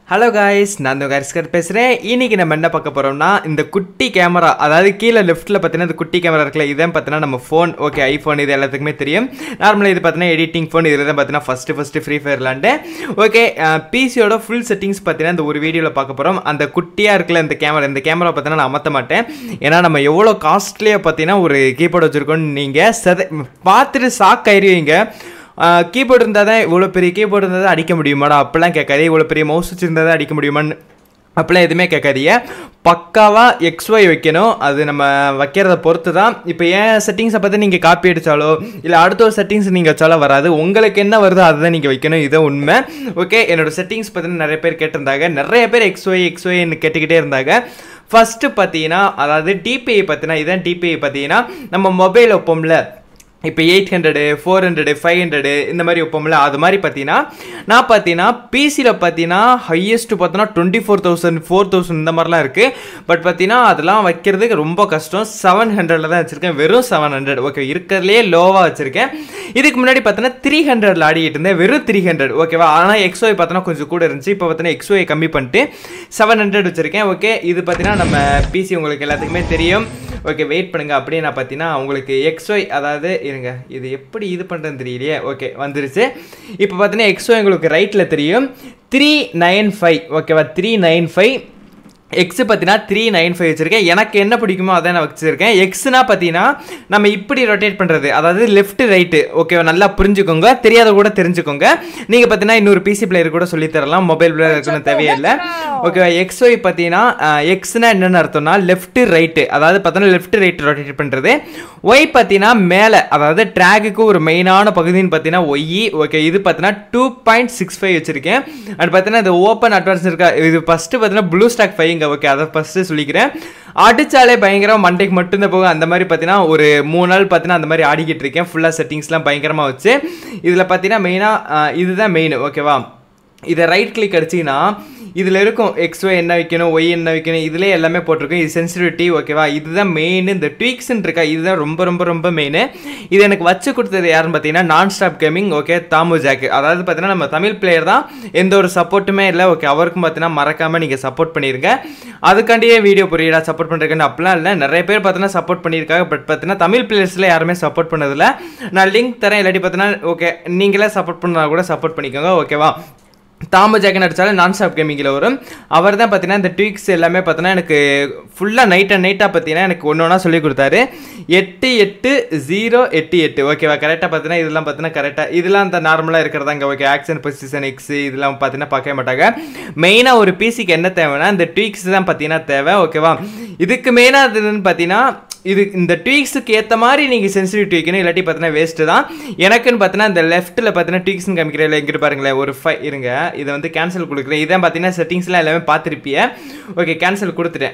hello guys நான் இந்த கரிஸ்கர் பேசுகிறேன் இன்னைக்கு நம்ம என்ன பார்க்க போகிறோம்னா இந்த குட்டி கேமரா அதாவது கீழே லெஃப்ட்டில் பார்த்தீங்கன்னா இந்த குட்டி கேமரா இருக்குல்ல இதான் பார்த்தீங்கன்னா நம்ம ஃபோன் ஓகே ஐஃபோன் இது எல்லாத்துக்குமே தெரியும் நார்மலாக இது பார்த்தீங்கன்னா எடிட்டிங் ஃபோன் இதில் தான் பார்த்தீங்கன்னா ஃபஸ்ட்டு ஃபஸ்ட்டு ஃப்ரீ ஃபயர் விளாண்டு ஓகே பிசியோட ஃபுல் செட்டிங்ஸ் பார்த்தீங்கன்னா இந்த ஒரு வீடியோவில் பார்க்க போகிறோம் அந்த குட்டியாக இருக்குல்ல இந்த கேமரா இந்த கேமரா பார்த்தீங்கன்னா நான் அமர்த்த மாட்டேன் ஏன்னா நம்ம எவ்வளோ காஸ்ட்லியாக பார்த்தீங்கன்னா ஒரு கீபோர்டு வச்சுருக்கோம்னு நீங்கள் சத பார்த்துட்டு ஷாக் ஆயிருவீங்க கீபோர்டு இருந்தால் தான் இவ்வளோ பெரிய கீபோர்டு இருந்தால் தான் அடிக்க முடியுமாடா அப்போல்லாம் கேட்காது இவ்வளோ பெரிய மவுஸ் வச்சுருந்தா தான் அடிக்க முடியுமான்னு அப்போல்லாம் எதுவுமே கேட்காதீங்க பக்காவாக எக்ஸ்ஒய் வைக்கணும் அது நம்ம வைக்கிறத பொறுத்து தான் இப்போ ஏன் செட்டிங்ஸை பார்த்து நீங்கள் காப்பி அடித்தாலோ இல்லை அடுத்த ஒரு செட்டிங்ஸ் நீங்கள் வச்சாலோ வராது உங்களுக்கு என்ன வருதோ அதை தான் நீங்கள் வைக்கணும் இதை உண்மை ஓகே என்னோடய செட்டிங்ஸ் பார்த்தீங்கன்னா நிறைய பேர் கேட்டிருந்தாங்க நிறைய பேர் எக்ஸ்ஒய் எக்ஸ்ஒய்ன்னு கேட்டுக்கிட்டே இருந்தாங்க ஃபஸ்ட்டு பார்த்தீங்கன்னா அதாவது டிபிஐ பார்த்தீங்கன்னா இதான் டிபிஐ பார்த்தீங்கன்னா நம்ம மொபைல் வைப்போம்ல இப்போ eight hundred four hundred five hundred இந்த மாதிரி வைப்போம்ல அது மாதிரி பார்த்தீங்கன்னா நான் பார்த்தீங்கன்னா பிசியில் பார்த்தீங்கன்னா ஹையஸ்ட் பார்த்தோன்னா twenty four thousand four thousand இந்த மாதிரிலாம் இருக்குது பட் பார்த்தீங்கன்னா அதெல்லாம் வைக்கிறதுக்கு ரொம்ப கஷ்டம் செவன் ஹண்ட்ரடில் தான் வச்சுருக்கேன் வெறும் செவன் ஹண்ட்ரட் ஓகே இருக்கிறதுலே லோவாக வச்சுருக்கேன் இதுக்கு முன்னாடி பார்த்தோன்னா த்ரீ ஹண்ட்ரடில் ஆடிக்கிட்டு இருந்தேன் வெறும் த்ரீ ஹண்ட்ரட் ஓகேவா ஆனால் எக்ஸ்ஒய் பார்த்தோன்னா கொஞ்சம் கூட இருந்துச்சு இப்போ பார்த்தீங்கன்னா எக்ஸ்ஒய் கம்மி பண்ணிட்டு செவன் ஹண்ட்ரட் வச்சுருக்கேன் ஓகே இது பார்த்தீங்கன்னா நம்ம பிசி உங்களுக்கு எல்லாத்துக்குமே தெரியும் ஓகே வெயிட் பண்ணுங்கள் அப்படியே நான் பார்த்தீங்கன்னா உங்களுக்கு எக்ஸ்ஒய் அதாவது இருங்க இது எப்படி இது பண்ணுறதுன்னு தெரியலையே ஓகே வந்துருச்சு இப்போ பார்த்தீங்கன்னா எக்ஸ்ஒய் உங்களுக்கு ரைட்டில் தெரியும் த்ரீ நைன் ஃபைவ் ஓகேவா த்ரீ நைன் ஃபைவ் எக்ஸு பார்த்தீங்கன்னா த்ரீ நைன் ஃபைவ் வச்சுருக்கேன் எனக்கு என்ன பிடிக்குமோ அதை நான் வச்சுருக்கேன் எக்ஸ்னா பார்த்தீங்கன்னா நம்ம இப்படி ரொட்டேட் பண்ணுறது அதாவது லெஃப்ட் ரைட்டு ஓகேவா நல்லா புரிஞ்சுக்கோங்க தெரியாத கூட தெரிஞ்சுக்கோங்க நீங்கள் பார்த்தீங்கன்னா இன்னொரு பிசி பிளேயர் கூட சொல்லி தரலாம் மொபைல் பிளேயர் இருக்கணும் தேவையில்லை ஓகேவா எக்ஸ் ஒய் பார்த்தீங்கன்னா எக்ஸ்னா என்னென்னு அர்த்தம்னா லெஃப்ட் ரைட்டு அதாவது பார்த்தோன்னா லெஃப்ட் ரைட்டு ரொட்டேட் பண்ணுறது ஒய் பார்த்தீங்கன்னா மேலே அதாவது ட்ராகுக்கு ஒரு மெயினான பகுதின்னு பார்த்தீங்கன்னா ஒய் ஓகே இது பார்த்தீங்கன்னா டூ பாயிண்ட் சிக்ஸ் ஃபைவ் வச்சுருக்கேன் அண்ட் பார்த்தீங்கன்னா இது ஓப்பன் அட்வான்ஸ் இருக்கா இது ஃபஸ்ட்டு பார்த்தீங்கன்னா ப்ளூ ஸ்டாக் ஃபைவ் இங்கே ஓகே அதை ஃபஸ்ட்டு சொல்லிக்கிறேன் அடித்தாலே பயங்கரமாக மண்டைக்கு மட்டும்தான் போகும் அந்த மாதிரி பார்த்தீங்கன்னா ஒரு மூணு நாள் பார்த்தீங்கன்னா அந்த மாதிரி ஆடிக்கிட்டு இருக்கேன் ஃபுல்லாக செட்டிங்ஸ்லாம் பயங்கரமாக வச்சு இதில் பார்த்தீங்கன்னா மெயினாக இதுதான் மெயின் ஓகேவா இதை ரைட் கிளிக் அடிச்சிங்கன்னா இதில் இருக்கும் எக்ஸ் ஒய் என்ன வைக்கணும் ஒய் என்ன வைக்கணும் இதிலே எல்லாமே போட்டிருக்கும் இது சென்சிட்டிவிட்டி ஓகேவா இதுதான் மெயின் இந்த ட்வீக்ஸ்ன்னு இருக்கா இதுதான் ரொம்ப ரொம்ப ரொம்ப மெயின் இது எனக்கு வச்சு கொடுத்தது யாருன்னு பார்த்தீங்கன்னா நான் ஸ்டாப் கேமிங் ஓகே தாமு ஜாக்கு அதாவது பார்த்தீங்கன்னா நம்ம தமிழ் பிளேயர் தான் எந்த ஒரு சப்போர்ட்டுமே இல்லை ஓகே அவருக்கும் பார்த்தீங்கன்னா மறக்காமல் நீங்கள் சப்போர்ட் பண்ணிருங்க அதுக்காண்டியே வீடியோ புரியடா சப்போர்ட் பண்ணுறேன்னு அப்படிலாம் இல்லை நிறைய பேர் பார்த்தீங்கன்னா சப்போர்ட் பண்ணியிருக்காங்க பட் பார்த்தீங்கன்னா தமிழ் பிளேயர்ஸில் யாருமே சப்போர்ட் பண்ணதில்ல நான் லிங்க் தரேன் இல்லாட்டி பார்த்தீங்கன்னா ஓகே நீங்களே சப்போர்ட் பண்ணால் கூட சப்போர்ட் பண்ணிக்கோங்க ஓகேவா தாம ஜாக்கன் அடித்தாலும் நான் ஸ்டாப் கேமிங்கில் வரும் அவர் தான் பார்த்தீங்கன்னா இந்த ட்வீக்ஸ் எல்லாமே பார்த்தீங்கன்னா எனக்கு ஃபுல்லாக நைட் அண்ட் நைட்டாக பார்த்தீங்கன்னா எனக்கு ஒன்று ஒன்றா சொல்லி கொடுத்தாரு எட்டு எட்டு ஜீரோ எட்டு எட்டு ஓகேவா கரெக்டாக பார்த்தீங்கன்னா இதெல்லாம் பார்த்தீங்கன்னா கரெக்டாக இதெல்லாம் இந்த நார்மலாக இருக்கிறதாங்க ஓகே ஆக்ஷன் பொசிஷன் எக்ஸ் இதெல்லாம் பார்த்தீங்கன்னா பார்க்க மாட்டாங்க மெயினாக ஒரு பிசிக்கு என்ன தேவைன்னா இந்த ட்வீக்ஸ் தான் பார்த்தீங்கன்னா தேவை ஓகேவா இதுக்கு மெயினாக இதுன்னு பார்த்தீங்கன்னா இது இந்த ட்வீக்ஸுக்கு ஏற்ற மாதிரி நீங்கள் சென்சிட்டிவ் வைக்கணும் இல்லாட்டி பார்த்தீங்கன்னா வேஸ்ட்டு தான் எனக்குன்னு பார்த்தீங்கன்னா இந்த லெஃப்ட்டில் பார்த்தீங்கன்னா ட்வீக்ஸ்னு காமிக்கிறேன் இங்கிட்டு பாருங்களேன் ஒரு ஃபை இருங்க இதை வந்து கேன்சல் கொடுக்குறேன் இதான் பார்த்தீங்கன்னா செட்டிங்ஸ்லாம் எல்லாமே பார்த்துருப்பிய ஓகே கேன்சல் கொடுத்துட்டேன்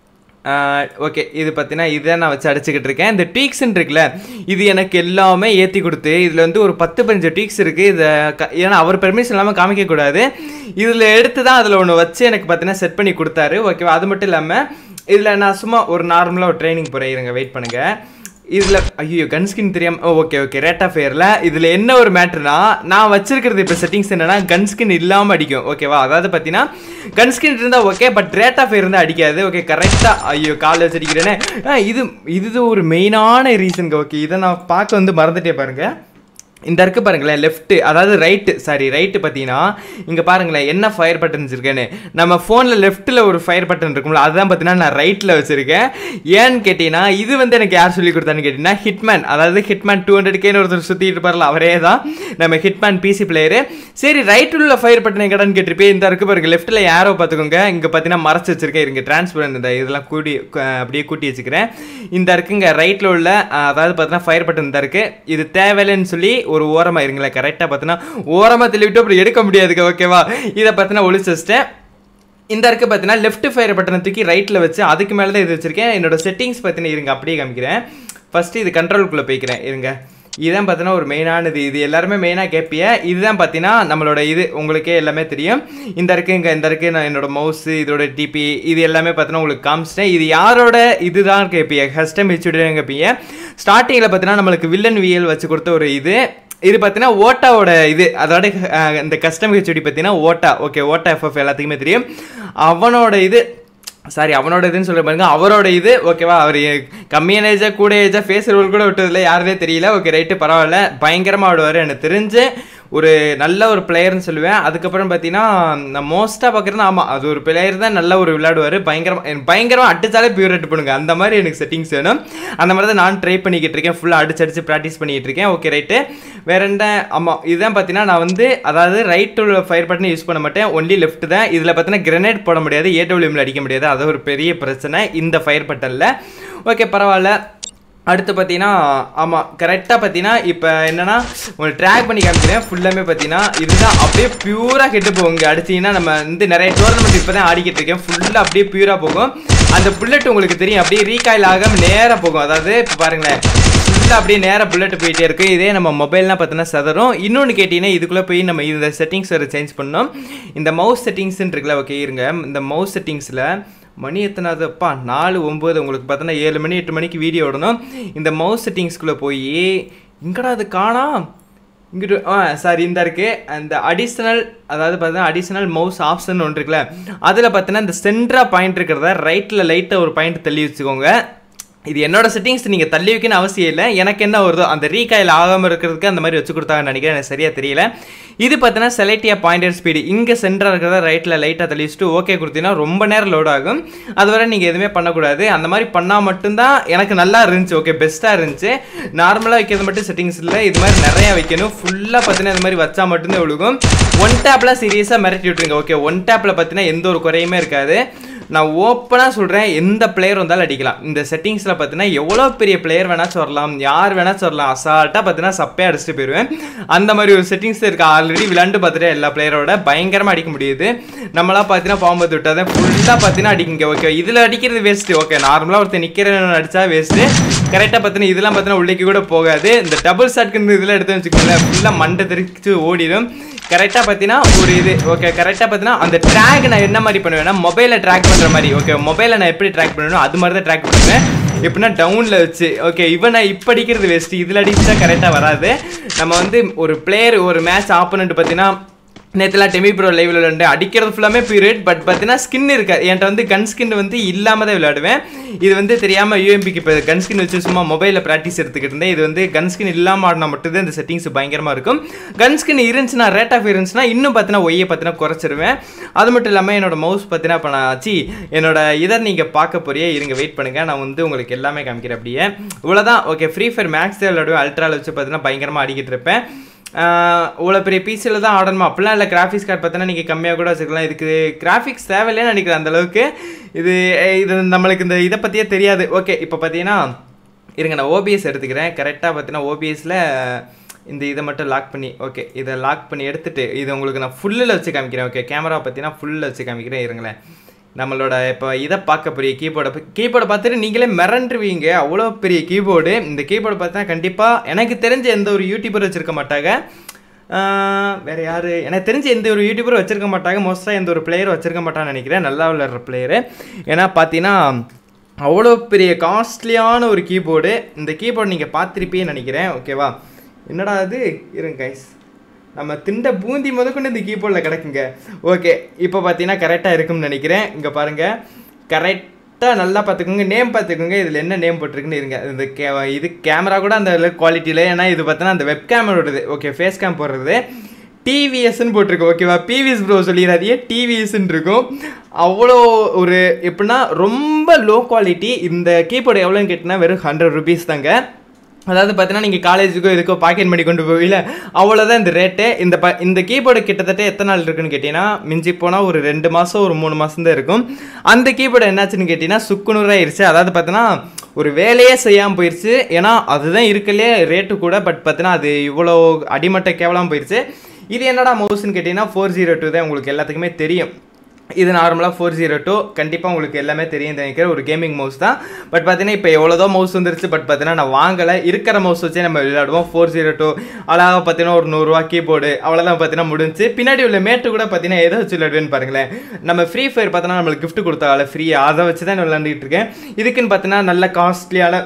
ஓகே இது பார்த்தீங்கன்னா இதை நான் வச்சு அடிச்சுக்கிட்டு இருக்கேன் இந்த டீக்ஸ்ன்னு இருக்குல்ல இது எனக்கு எல்லாமே ஏற்றி கொடுத்து இதில் வந்து ஒரு பத்து பதினஞ்சு டீக்ஸ் இருக்குது இதை க ஏன்னா அவர் பெர்மிஷன் இல்லாமல் காமிக்கக்கூடாது இதில் எடுத்து தான் அதில் ஒன்று வச்சு எனக்கு பார்த்தீங்கன்னா செட் பண்ணி கொடுத்தாரு ஓகேவா அது மட்டும் இல்லாமல் இதில் நான் சும்மா ஒரு நார்மலாக ஒரு ட்ரைனிங் போகிறேன் இருங்க வெயிட் பண்ணுங்கள் இதில் ஐயோ கன் ஸ்கின் தெரியாம ஓகே ஓகே ரேட் ஆஃப் ஃபேரில் இதில் என்ன ஒரு மேட்ருனா நான் வச்சிருக்கிறது இப்போ செட்டிங்ஸ் என்னன்னா கன் ஸ்கின் இல்லாமல் அடிக்கும் ஓகேவா அதாவது பார்த்தீங்கன்னா கன் ஸ்கின் இருந்தால் okay but rate of fire இருந்தால் அடிக்காது ஓகே கரெக்டாக ஐயோ காலில் வச்சு அடிக்கிறேனே இது இது ஒரு மெயினான ரீசனுங்க ஓகே இதை நான் பார்க்க வந்து மறந்துட்டே பாருங்கள் இந்த இருக்கு பாருங்களேன் லெஃப்ட்டு அதாவது ரைட்டு சாரி ரைட்டு பார்த்தீங்கன்னா இங்கே பாருங்களேன் என்ன ஃபயர் பட்டன்ஸ் இருக்குன்னு நம்ம ஃபோனில் லெஃப்ட்டில் ஒரு ஃபயர் பட்டன் இருக்கும்ல அதுதான் பார்த்தீங்கன்னா நான் ரைட்டில் வச்சுருக்கேன் ஏன்னு கேட்டிங்கன்னா இது வந்து எனக்கு யார் சொல்லி கொடுத்தான்னு கேட்டிங்கன்னா ஹிட்மேன் அதாவது ஹிட்மேன் டூ ஹண்ட்ரட் கேன்னு ஒருத்தர் சுற்றிட்டு இருப்பார்ல அவரே தான் நம்ம ஹிட்மேன் பிசி பிளேயரு சரி ரைட்டில் உள்ள ஃபயர் பட்டன் எங்கடான்னு கேட்டிருப்பேன் இந்த இருக்கு பாருங்க லெஃப்ட்டில் யாரோ பார்த்துக்கோங்க இங்கே பார்த்தீங்கன்னா மறைச்சு வச்சிருக்கேன் இருங்க டிரான்ஸ்பரண்ட் இந்த இதெல்லாம் கூட்டி அப்படியே கூட்டி வச்சுக்கிறேன் இந்த இருக்குங்க ரைட்டில் உள்ள அதாவது பார்த்தீங்கன்னா ஃபயர் பட்டன் இந்த இருக்குது இது தேவையில்லைன்னு சொல்லி ஒரு ஓரமாக இருங்களேன் கரெக்டாக பார்த்தீங்கன்னா ஓரமாக தெளிவிட்டு அப்புறம் எடுக்க முடியாதுங்க ஓகேவா இதை பார்த்தீங்கன்னா ஒழிச்சு வச்சிட்டேன் இந்த இருக்குது பார்த்தீங்கன்னா லெஃப்ட் ஃபயர் பட்டனை தூக்கி ரைட்டில் வச்சு அதுக்கு மேலே தான் இது வச்சுருக்கேன் என்னோட செட்டிங்ஸ் பார்த்தீங்கன்னா இருங்க அப்படியே காமிக்கிறேன் ஃபஸ்ட்டு இது கண்ட்ரோலுக்குள்ளே போய்க்கிறேன் இருங்க இதுதான் பார்த்தீங்கன்னா ஒரு மெயினானது இது எல்லாருமே மெயினாக கேட்பிய இதுதான் பார்த்தீங்கன்னா நம்மளோட இது உங்களுக்கே எல்லாமே தெரியும் இந்த இருக்கு இங்கே இந்த இருக்கு நான் என்னோட மவுஸ் இதோட டிபி இது எல்லாமே பார்த்தீங்கன்னா உங்களுக்கு காமிச்சிட்டேன் இது யாரோட இதுதான் கேட்பிய கஸ்டம் ஹெச்டி கேட்பீங்க ஸ்டார்டிங்கில் பார்த்தீங்கன்னா நம்மளுக்கு வில்லன் விஎல் வச்சு கொடுத்த ஒரு இது இது பார்த்தீங்கன்னா ஓட்டாவோட இது அதோட அஹ், இந்த கஸ்டம் ஹெச்டி பார்த்தீங்கன்னா ஓட்டா ஓகே ஓட்டா எஃப்எஃப் எல்லாத்துக்குமே தெரியும் அவனோட இது சாரி அவனோட இதுன்னு சொல்ல பாருங்க அவரோட இது ஓகேவா அவர் கம்மியான ஏஜா கூட ஏஜா ஃபேஸ் ரோல் கூட விட்டதில்ல யாருனே தெரியல ஓகே ரைட்டு பரவாயில்ல பயங்கரமாக ஆடுவார் எனக்கு தெரிஞ்சு ஒரு நல்ல ஒரு பிளேயர்னு சொல்லுவேன் அதுக்கப்புறம் பார்த்தீங்கன்னா நான் மோஸ்ட்டாக பார்க்குறது ஆமாம் அது ஒரு பிளேயர் தான் நல்ல ஒரு விளையாடுவார் பயங்கரமாக பயங்கரமாக அடிச்சாலே பியூரேட் பண்ணுங்க அந்த மாதிரி எனக்கு செட்டிங்ஸ் வேணும் அந்த மாதிரி தான் நான் ட்ரை பண்ணிக்கிட்டு இருக்கேன் ஃபுல்லாக அடிச்சு அடிச்சு ப்ராக்டிஸ் பண்ணிக்கிட்டு இருக்கேன் ஓகே ரைட்டு வேற என்ன ஆமாம் இதுதான் பார்த்தீங்கன்னா நான் வந்து அதாவது ரைட் ஃபயர் பட்டன் யூஸ் பண்ண மாட்டேன் ஒன்லி லெஃப்ட் தான் இதில் பார்த்தீங்கன்னா கிரனேட் போட முடியாது ஏடபிள்யூஎம்ல அடிக்க முடியாது அது ஒரு பெரிய பிரச்சனை இந்த ஃபயர் பட்டனில் ஓகே பரவாயில்ல அடுத்து பார்த்தீங்கன்னா ஆமாம் கரெக்டாக பார்த்தீங்கன்னா இப்போ என்னன்னா உங்களுக்கு ட்ராக் பண்ணி காமிக்கிறேன் ஃபுல்லாமே பார்த்தீங்கன்னா இதுதான் அப்படியே பியூராக கெட்டு போகுங்க அடிச்சிங்கன்னா நம்ம வந்து நிறைய டோர்னமெண்ட் இப்போ தான் ஆடிக்கிட்டு இருக்கேன் ஃபுல்லாக அப்படியே பியூராக போகும் அந்த புல்லட் உங்களுக்கு தெரியும் அப்படியே ரீகாயில் ஆகாம நேராக போகும் அதாவது இப்போ பாருங்களேன் ஃபுல்லாக அப்படியே நேராக புல்லட் போயிட்டே இருக்கு இதே நம்ம மொபைல்லாம் பார்த்தீங்கன்னா சதறும் இன்னொன்று கேட்டிங்கன்னா இதுக்குள்ளே போய் நம்ம இந்த செட்டிங்ஸ் வேறு சேஞ்ச் பண்ணோம் இந்த மவுஸ் செட்டிங்ஸ்ன்னு இருக்குல்ல ஓகே இருங்க இந்த மவுஸ் செட்டிங்ஸில் மணி எத்தனாவதுப்பா நாலு ஒம்பது உங்களுக்கு பார்த்தோன்னா ஏழு மணி எட்டு மணிக்கு வீடியோ விடணும் இந்த மவுஸ் செட்டிங்ஸ்குள்ளே போய் இங்கடா அது காணாம் இங்கிட்டு ஆ சாரி இந்த இருக்கு அந்த அடிஷ்னல் அதாவது பார்த்தீங்கன்னா அடிஷ்னல் மவுஸ் ஆப்ஷன் ஒன்று இருக்குல்ல அதில் பார்த்தீங்கன்னா இந்த சென்ட்ரா பாயிண்ட் இருக்கிறத ரைட்டில் லைட்டாக ஒரு பாயிண்ட் தள்ளி வச்சுக்கோங்க இது என்னோட செட்டிங்ஸ் நீங்கள் தள்ளி வைக்கணும்னு அவசியம் இல்லை எனக்கு என்ன வருதோ அந்த ரீகாயில் ஆகாமல் இருக்கிறதுக்கு அந்த மாதிரி வச்சு கொடுத்தாங்கன்னு நினைக்கிறேன் எனக்கு சரியாக தெரியல இது பார்த்தீங்கன்னா செலக்டியா பாயிண்டர் ஸ்பீடு இங்கே சென்டராக இருக்கிறத ரைட்டில் லைட்டாக தள்ளி வச்சுட்டு ஓகே கொடுத்தீங்கன்னா ரொம்ப நேரம் லோட் ஆகும் அதுவரை நீங்கள் எதுவுமே பண்ணக்கூடாது அந்த மாதிரி பண்ணால் மட்டும்தான் எனக்கு நல்லா இருந்துச்சு ஓகே பெஸ்ட்டாக இருந்துச்சு நார்மலாக வைக்கிறது மட்டும் செட்டிங்ஸ் இல்லை இது மாதிரி நிறையா வைக்கணும் ஃபுல்லாக பார்த்தீங்கன்னா இந்த மாதிரி வச்சா மட்டும்தான் விழுகும் ஒன் டேப்பில் சீரியஸாக மிரட்டி விட்டுருங்க ஓகே ஒன் டேப்பில் பார்த்தீங்கன்னா எந்த ஒரு குறையுமே இருக்காது நான் ஓப்பனாக சொல்கிறேன் எந்த பிளேயர் வந்தாலும் அடிக்கலாம் இந்த செட்டிங்ஸில் பார்த்தீங்கன்னா எவ்வளோ பெரிய பிளேயர் வேணாச்சும் வரலாம் யார் வேணாச்சும் வரலாம் அசால்ட்டாக பார்த்தீங்கன்னா சப்பையாக அடிச்சுட்டு போயிடுவேன் அந்த மாதிரி ஒரு செட்டிங்ஸ் இருக்குது ஆல்ரெடி விளாண்டு பார்த்துட்டு எல்லா பிளேயரோட பயங்கரமாக அடிக்க முடியுது நம்மளாம் பார்த்தீங்கன்னா பாம்பு விட்டால் ஃபுல்லாக பார்த்தீங்கன்னா அடிக்குங்க ஓகே இதில் அடிக்கிறது வேஸ்ட்டு ஓகே நார்மலாக ஒருத்தர் நிற்கிறவன் அடித்தா வேஸ்ட்டு கரெக்டாக பார்த்தீங்கன்னா இதெல்லாம் பார்த்தீங்கன்னா உள்ளேக்கு கூட போகாது இந்த டபுள் ஷாட்க்கு இதெல்லாம் எடுத்து வச்சுக்கோங்களேன் ஃபுல்லாக மண்டை தெரிச்சு ஓடிடும் கரெக்டாக பார்த்தீங்கன்னா ஒரு இது ஓகே கரெக்டாக பார்த்தீங்கன்னா அந்த ட்ராக் நான் என்ன மாதிரி பண்ணுவேன்னா மொபைலில் ட்ராக் பண்ணுற மாதிரி ஓகே மொபைலில் நான் எப்படி ட்ராக் பண்ணணும் அது மாதிரி தான் ட்ராக் பண்ணுவேன் எப்படின்னா டவுனில் வச்சு ஓகே இவன் நான் இப்போ அடிக்கிறது வேஸ்ட்டு இதில் அடிச்சா கரெக்டாக வராது நம்ம வந்து ஒரு பிளேயர் ஒரு மேட்ச் ஆப்போனண்ட் பார்த்தீங்கன்னா நேற்றுலாம் டெமி ப்ரோ லைவ்ல விளையாண்டு அடிக்கிறது ஃபுல்லாமே பீரியட் பட் பார்த்தீங்கன்னா ஸ்கின் இருக்காது என்கிட்ட வந்து கன் ஸ்கின் வந்து இல்லாமல் தான் விளையாடுவேன் இது வந்து தெரியாமல் யூஎம்பிக்கு இப்போ கன் ஸ்கின் வச்சு சும்மா மொபைலில் ப்ராக்டிஸ் எடுத்துக்கிட்டு இருந்தேன் இது வந்து கன் ஸ்கின் இல்லாமல் ஆடினா மட்டும்தான் இந்த செட்டிங்ஸ் பயங்கரமாக இருக்கும் கன் ஸ்கின் இருந்துச்சுன்னா ரேட் ஆஃப் இருந்துச்சுன்னா இன்னும் பார்த்தீங்கன்னா ஒய்யை பார்த்தீங்கன்னா குறைச்சிருவேன் அது மட்டும் இல்லாமல் என்னோட மவுஸ் பார்த்தீங்கன்னா இப்போ நான் ஆச்சு என்னோட இதை நீங்கள் பார்க்க போறியே இருங்க வெயிட் பண்ணுங்கள் நான் வந்து உங்களுக்கு எல்லாமே காமிக்கிறேன் அப்படியே இவ்வளோதான் ஓகே ஃப்ரீ ஃபயர் மேக்ஸ் விளையாடுவேன் அல்ட்ராவில் வச்சு பார்த்தீங்கன்னா பயங்கரமாக அடிக்கிட்டு இருப்பேன் இவ்வளோ பெரிய பிசியில் தான் ஆடணுமா அப்படிலாம் இல்லை கிராஃபிக்ஸ் கார்டு பார்த்தோன்னா நீங்கள் கம்மியாக கூட வச்சுக்கலாம் இதுக்கு கிராஃபிக்ஸ் தேவையில்லைன்னு நினைக்கிறேன் அந்த அளவுக்கு இது இது நம்மளுக்கு இந்த இதை பற்றியே தெரியாது ஓகே இப்போ பார்த்தீங்கன்னா இருங்க நான் ஓபிஎஸ் எடுத்துக்கிறேன் கரெக்டாக பார்த்தீங்கன்னா ஓபிஎஸில் இந்த இதை மட்டும் லாக் பண்ணி ஓகே இதை லாக் பண்ணி எடுத்துட்டு இது உங்களுக்கு நான் ஃபுல்லில் வச்சு காமிக்கிறேன் ஓகே கேமரா பார்த்தீங்கன்னா ஃபுல்லில் வச்சு காமிக்கிறேன் இருங்களேன் நம்மளோட இப்போ இதை பார்க்க பெரிய கீபோர்டை கீபோர்டை பார்த்துட்டு நீங்களே மிரண்டுருவீங்க அவ்வளோ பெரிய கீபோர்டு இந்த கீபோர்டு பார்த்தா கண்டிப்பாக எனக்கு தெரிஞ்ச எந்த ஒரு யூடியூபர் வச்சுருக்க மாட்டாங்க ஆஹ் வேற யார் எனக்கு தெரிஞ்ச எந்த ஒரு யூடியூபரும் வச்சிருக்க மாட்டாங்க மோஸ்ட்டாக எந்த ஒரு பிளேயர் வச்சிருக்க மாட்டான்னு நினைக்கிறேன் நல்லா விளையாடுற பிளேயரு ஏன்னா பார்த்தீங்கன்னா அவ்வளோ பெரிய காஸ்ட்லியான ஒரு கீபோர்டு இந்த கீபோர்டு நீங்கள் பார்த்துருப்பீன்னு நினைக்கிறேன் ஓகேவா என்னடா அது இருங்க கைஸ் நம்ம திண்ட பூந்தி முதற்கொண்டு இந்த கீபோர்டில் கிடக்குங்க ஓகே இப்போ பார்த்தீங்கன்னா கரெக்டாக இருக்கும்னு நினைக்கிறேன் இங்கே பாருங்கள் கரெக்டாக நல்லா பார்த்துக்கோங்க நேம் பார்த்துக்கோங்க இதில் என்ன நேம் போட்டிருக்குன்னு இருங்க இந்த கே இது கேமரா கூட அந்த குவாலிட்டியில் ஏன்னா இது பார்த்தோன்னா அந்த வெப் கேமரோடது ஓகே ஃபேஸ் கேம் போடுறது டிவிஎஸ்ன்னு போட்டிருக்கு ஓகேவா பிவிஎஸ் ப்ரோ சொல்லிடாதீங்க டிவிஎஸ்ன்னு இருக்கும் அவ்வளோ ஒரு எப்படின்னா ரொம்ப லோ குவாலிட்டி இந்த கீபோர்டு எவ்வளோன்னு கேட்டிங்கன்னா வெறும் ஹண்ட்ரட் ருபீஸ் தாங்க அதாவது பார்த்தீங்கன்னா நீங்கள் காலேஜுக்கோ இதுக்கோ பாக்கெட் பண்ணி கொண்டு போவீங்கள அவ்வளோதான் இந்த ரேட்டு இந்த ப இந்த கீபோர்டு கிட்டத்தட்ட எத்தனை நாள் இருக்குன்னு கேட்டிங்கன்னா மிஞ்சி போனால் ஒரு ரெண்டு மாதம் ஒரு மூணு மாதம் தான் இருக்கும் அந்த கீபோர்டு என்னாச்சுன்னு கேட்டிங்கன்னா சுக்குநூறாயிருச்சு அதாவது பார்த்தீங்கன்னா ஒரு வேலையே செய்யாமல் போயிடுச்சு ஏன்னா அதுதான் இருக்கலே ரேட்டு கூட பட் பார்த்தீங்கன்னா அது இவ்வளோ அடிமட்ட கேவலாமல் போயிடுச்சு இது என்னடா மவுஸ்ன்னு கேட்டிங்கன்னா ஃபோர் ஜீரோ டூ தான் உங்களுக்கு எல்லாத்துக்குமே தெரியும் இது நார்மலாக ஃபோர் ஜீரோ டூ கண்டிப்பாக உங்களுக்கு எல்லாமே தெரியும் நினைக்கிற ஒரு கேமிங் மவுஸ் தான் பட் பார்த்தீங்கன்னா இப்போ எவ்வளோதோ மவுஸ் வந்துருச்சு பட் பார்த்தீங்கன்னா நான் வாங்கலை இருக்கிற மவுஸ் வச்சே நம்ம விளையாடுவோம் ஃபோர் ஜீரோ டூ அழகாக பார்த்தீங்கன்னா ஒரு நூறுரூவா கீபோர்டு அவ்வளோதான் பார்த்தீங்கன்னா முடிஞ்சு பின்னாடி உள்ள மேட்டு கூட பார்த்தீங்கன்னா எதை வச்சு விளையாடுவேன்னு பாருங்களேன் நம்ம ஃப்ரீ ஃபயர் பார்த்தோன்னா நம்மளுக்கு கிஃப்ட் கொடுத்தால ஃப்ரீயாக அதை வச்சு தான் நான் விளையாண்டுட்டு இருக்கேன் இதுக்குன்னு பார்த்தீங்கன்னா நல்ல காஸ்ட்லியான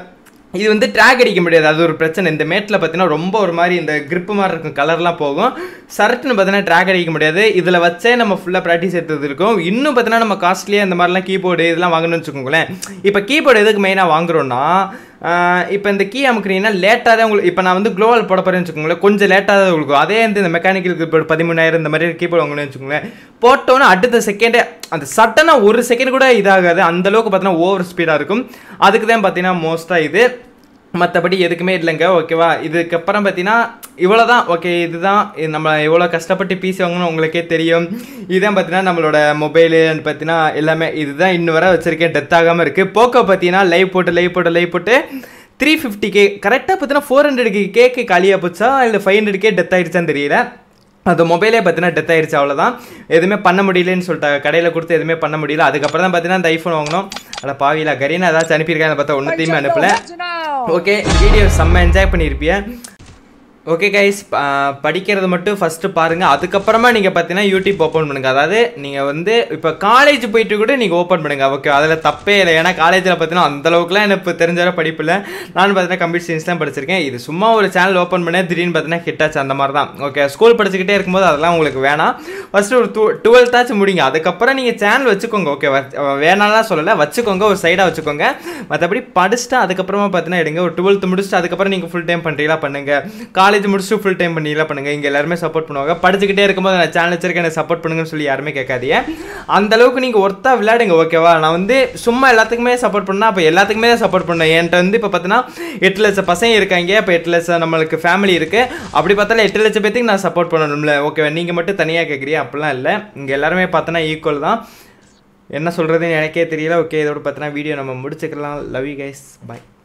இது வந்து ட்ராக் அடிக்க முடியாது அது ஒரு பிரச்சனை இந்த மேட்டில் பார்த்தீங்கன்னா ரொம்ப ஒரு மாதிரி இந்த grip மாதிரி இருக்கும் கலர்லாம் போகும் சரட்டுன்னு பார்த்தீங்கன்னா ட்ராக் அடிக்க முடியாது இதில் வச்சே நம்ம ஃபுல்லாக ப்ராக்டிஸ் எடுத்தது இருக்கும் இன்னும் பார்த்தீங்கன்னா நம்ம காஸ்ட்லியாக இந்த மாதிரிலாம் கீபோர்டு இதெல்லாம் வாங்கணும்னு வச்சுக்கோங்களேன் இப்போ கீபோர்டு எதுக்கு மெயினாக வாங்குறோம்னா இப்போ இந்த கீ அமுக்குறீங்கன்னா லேட்டாக தான் உங்களுக்கு இப்போ நான் வந்து க்ளோவல் போட போகிறேன்னு வச்சுக்கோங்களேன் கொஞ்சம் லேட்டாக தான் உங்களுக்கு அதே வந்து இந்த மெக்கானிக்கல் கீபோர்டு பதிமூணாயிரம் இந்த மாதிரி கீபோர்டு வாங்கணும்னு வச்சுக்கோங்களேன் போட்டோன்னே அடுத்த செகண்டே அந்த சட்டனாக ஒரு செகண்ட் கூட இதாகாது அந்த அளவுக்கு பார்த்தீங்கன்னா ஓவர் ஸ்பீடாக இருக்கும் அதுக்கு தான் பார்த்தீங்கன்னா மோஸ்ட்டாக இது மற்றபடி எதுக்குமே இல்லைங்க ஓகேவா இதுக்கப்புறம் பார்த்தீங்கன்னா இவ்வளோ தான் ஓகே இதுதான் இது நம்ம எவ்வளோ கஷ்டப்பட்டு பிசி வாங்கணும் உங்களுக்கே தெரியும் இதுதான் பார்த்தீங்கன்னா நம்மளோட மொபைலு பார்த்தீங்கன்னா எல்லாமே இதுதான் இன்னும் வரை வச்சுருக்கேன் டெத் ஆகாமல் இருக்குது போக்கோ பார்த்தீங்கன்னா லைவ் போட்டு லைவ் போட்டு லைவ் போட்டு த்ரீ ஃபிஃப்டி கே கரெக்டாக பார்த்தீங்கன்னா ஃபோர் ஹண்ட்ரட் கேக்கு காலியாக போச்சா இல்லை ஃபைவ் ஹண்ட்ரட் கே டெத் ஆயிடுச்சான்னு தெரியல அந்த மொபைலே பார்த்தீங்கன்னா டெத் ஆயிடுச்சு அவ்வளோதான் எதுவுமே பண்ண முடியலன்னு சொல்லிட்டாங்க கடையில் கொடுத்து எதுவுமே பண்ண முடியல அதுக்கப்புறம் தான் பார்த்தீங்கன்னா இந்த ஐஃபோன் வாங்கினோம் அட பாவிலா கரீனா ஏதாச்சும் அனுப்பியிருக்காங்க பார்த்தா ஒன்றுத்தையுமே அனுப்பல ஓகே வீடியோ செம்ம என்ஜாய் பண்ணியிருப்பிய ஓகே கைஸ் படிக்கிறது மட்டும் ஃபஸ்ட்டு பாருங்கள் அதுக்கப்புறமா நீங்கள் பார்த்தீங்கன்னா யூடியூப் ஓப்பன் பண்ணுங்கள் அதாவது நீங்கள் வந்து இப்போ காலேஜ் போயிட்டு கூட நீங்கள் ஓப்பன் பண்ணுங்கள் ஓகே அதில் தப்பே இல்லை ஏன்னா காலேஜில் பார்த்தீங்கன்னா அந்தளவுக்குலாம் எனக்கு தெரிஞ்ச வரை படிப்பு இல்லை நான் பார்த்தீங்கன்னா கம்ப்யூட்டர் சயின்ஸ் தான் படிச்சிருக்கேன் இது சும்மா ஒரு சேனல் ஓப்பன் பண்ணேன் திடீர்னு பார்த்தீங்கன்னா ஹிட் ஆச்சு அந்த மாதிரி தான் ஓகே ஸ்கூல் படிச்சுக்கிட்டே இருக்கும்போது அதெல்லாம் உங்களுக்கு வேணாம் ஃபஸ்ட்டு ஒரு டூ டுவெல்த்தாச்சும் முடிங்க அதுக்கப்புறம் நீங்கள் சேனல் வச்சுக்கோங்க ஓகே வேணாம்லாம் சொல்லலை வச்சுக்கோங்க ஒரு சைடாக வச்சுக்கோங்க மற்றபடி படிச்சுட்டு அதுக்கப்புறமா பார்த்தீங்கன்னா எடுங்க ஒரு டுவெல்த்து முடிச்சுட்டு அதுக்கப்புறம் நீங்கள் ஃபுல் டைம் பண்ணுறீங்களா பண்ணுங்க காலேஜ் முடிச்சுட்டு ஃபுல் டைம் பண்ணீங்களா பண்ணுங்க இங்கே எல்லாருமே சப்போர்ட் பண்ணுவாங்க படிச்சுக்கிட்டே இருக்கும்போது நான் சேனல் வச்சிருக்கேன் எனக்கு சப்போர்ட் பண்ணுங்கன்னு சொல்லி யாருமே கேட்காதீங்க அந்த அளவுக்கு நீங்கள் ஒர்த்தா விளையாடுங்க ஓகேவா நான் வந்து சும்மா எல்லாத்துக்குமே சப்போர்ட் பண்ணா அப்போ எல்லாத்துக்குமே தான் சப்போர்ட் பண்ணேன் என்கிட்ட வந்து இப்போ பார்த்தீங்கன்னா எட்டு லட்சம் பசங்க இருக்காங்க இப்போ எட்டு லட்சம் நம்மளுக்கு ஃபேமிலி இருக்கு அப்படி பார்த்தாலும் எட்டு லட்சம் பேத்துக்கு நான் சப்போர்ட் பண்ணணும்ல ஓகே நீங்கள் மட்டும் தனியாக கேட்குறீங்க அப்படிலாம் இல்லை இங்கே எல்லாருமே பார்த்தோன்னா ஈக்குவல் தான் என்ன சொல்கிறதுன்னு எனக்கே தெரியல ஓகே இதோட பார்த்தோன்னா வீடியோ நம்ம முடிச்சுக்கலாம் லவ் யூ கைஸ் பாய்